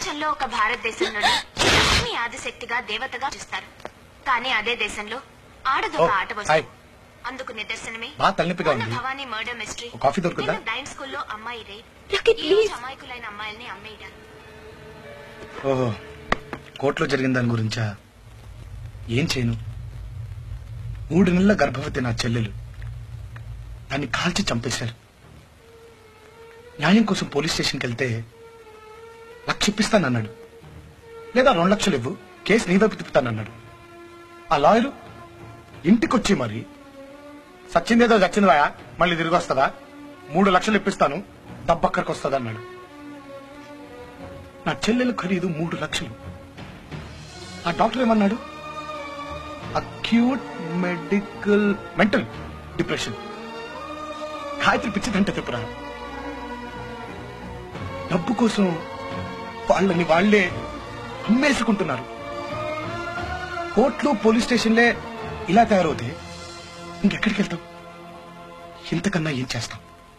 ప్రపంచంలో ఒక భారతదేశంలోనే లక్ష్మి ఆదిశక్తిగా దేవతగా చూస్తారు కానీ అదే దేశంలో ఆడదొక ఓ, ఆట హాయ్. వస్తువు అందుకు నిదర్శనమే బాగా తలనొప్పిగా మొన్న ఉంది. భవానీ మర్డర్ మిస్టరీ ఒక కాఫీ దొరుకుతుందా? నిన్న బ్లైండ్ స్కూల్లో అమ్మాయి రే లక్కీ ఈ రోజు ప్లీజ్ అమాయకులైన అమ్మాయిల్ని అమ్మేయడం ఓహో కోర్టులో జరిగిన దాని గురించా ఏం చేయను మూడు నెలల గర్భవతి నా చెల్లెలు దాన్ని కాల్చి చంపేశారు న్యాయం కోసం పోలీస్ స్టేషన్కి వెళ్తే లక్ష ఇప్పిస్తానన్నాడు లేదా రెండు లక్షలు ఇవ్వు కేసు నీ వైపు తిప్పుతానన్నాడు ఆ లాయరు ఇంటికొచ్చి మరి సచ్చిందేదో చచ్చిందివా మళ్ళీ తిరిగి వస్తుందా మూడు లక్షలు ఇప్పిస్తాను దబ్బక్కరికి వస్తుంది అన్నాడు నా చెల్లెలు ఖరీదు మూడు లక్షలు ఆ డాక్టర్ ఏమన్నాడు acute medical mental depression Gayatri పిచ్చిదంటే చెప్పురా డబ్బు కోసం వాళ్ళని వాళ్లే అమ్మేసుకుంటున్నారు కోర్టులు పోలీస్ స్టేషన్లే ఇలా తయారవుతే ఇంకెక్కడికి వెళ్తాం ఇంతకన్నా ఏం చేస్తాం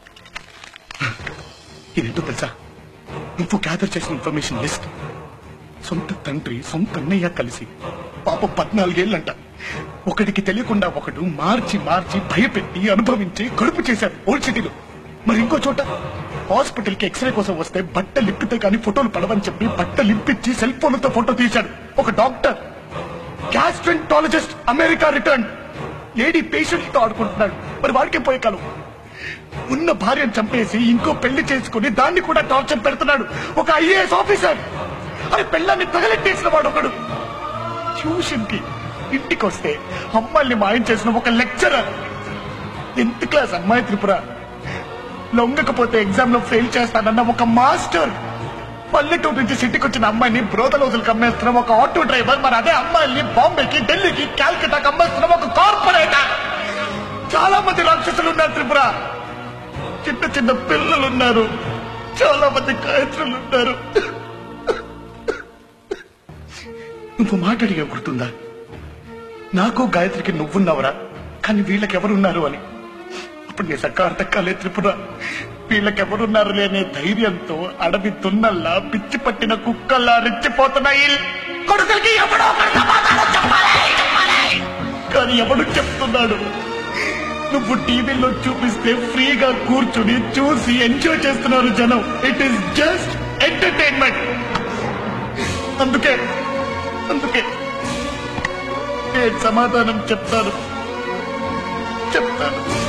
ఇదేంటో తెలుసా నువ్వు గ్యాదర్ చేసిన ఇన్ఫర్మేషన్ లిస్ట్ సొంత తండ్రి సొంత అన్నయ్య కలిసి పాప పద్నాలుగేళ్లంట ఒకడికి తెలియకుండా ఒకడు మార్చి మార్చి భయపెట్టి అనుభవించి కడుపు చేశాడు ఓల్డ్ సిటీలో మరి ఇంకో చోట హాస్పిటల్ కి ఎక్స్రే కోసం వస్తే బట్టలు ఇప్పితే కానీ ఫోటోలు పడవని చెప్పి బట్టలు ఇప్పించి సెల్ ఫోన్లతో ఫోటో తీశాడు ఒక doctor gastroenterologist America return lady patient తో ఆడుకుంటున్నాడు మరి వాడికే పోయే కాలం ఉన్న భార్యను చంపేసి ఇంకో పెళ్లి చేసుకుని దాన్ని కూడా టార్చర్ పెడుతున్నాడు ఒక ఐఏఎస్ ఆఫీసర్ అది పెళ్ళాన్ని తగలెట్టేసిన వాడు ఒకడు ట్యూషన్ కి ఇంటికి వస్తే అమ్మాయిల్ని మాయం చేసిన ఒక లెక్చరర్ టెన్త్ క్లాస్ అమ్మాయి త్రిపుర లొంగకపోతే ఎగ్జామ్ లో ఫెయిల్ చేస్తానన్న ఒక మాస్టర్ పల్లెటూరు నుంచి సిటీకి వచ్చిన అమ్మాయిని బ్రోదలోజులకు అమ్మేస్తున్న ఒక ఆటో డ్రైవర్ మరి అదే అమ్మాయిల్ని బాంబేకి ఢిల్లీకి కాల్కటాకి అమ్మేస్తున్న ఒక కార్పొరేటర్ చాలా మంది రాక్షసులు ఉన్నారు త్రిపుర చిన్న చిన్న పిల్లలు ఉన్నారు చాలా మంది గాయత్రులు ఉన్నారు నువ్వు మాట్లాడిగా గుర్తుందా నాకు గాయత్రికి నువ్వున్నావురా కానీ వీళ్ళకెవరున్నారు అని అప్పుడు నీ సక్క అర్థం కాలే త్రిపుర వీళ్ళకెవరున్నారు లేనే ధైర్యంతో అడవి తున్నల్లా పిచ్చి పట్టిన కుక్కల్లా రెచ్చిపోతున్నాయి కొడుకులకి ఎవడో ఒకడు సమాధానం చెప్పాలి, చెప్పాలి. కానీ ఎవడు చెప్తున్నాడు నువ్వు టీవీలో చూపిస్తే ఫ్రీగా కూర్చుని చూసి ఎంజాయ్ చేస్తున్నారు జనం ఇట్ ఈస్ జస్ట్ ఎంటర్టైన్మెంట్ అందుకే అందుకే నేను సమాధానం చెప్తాను చెప్తాను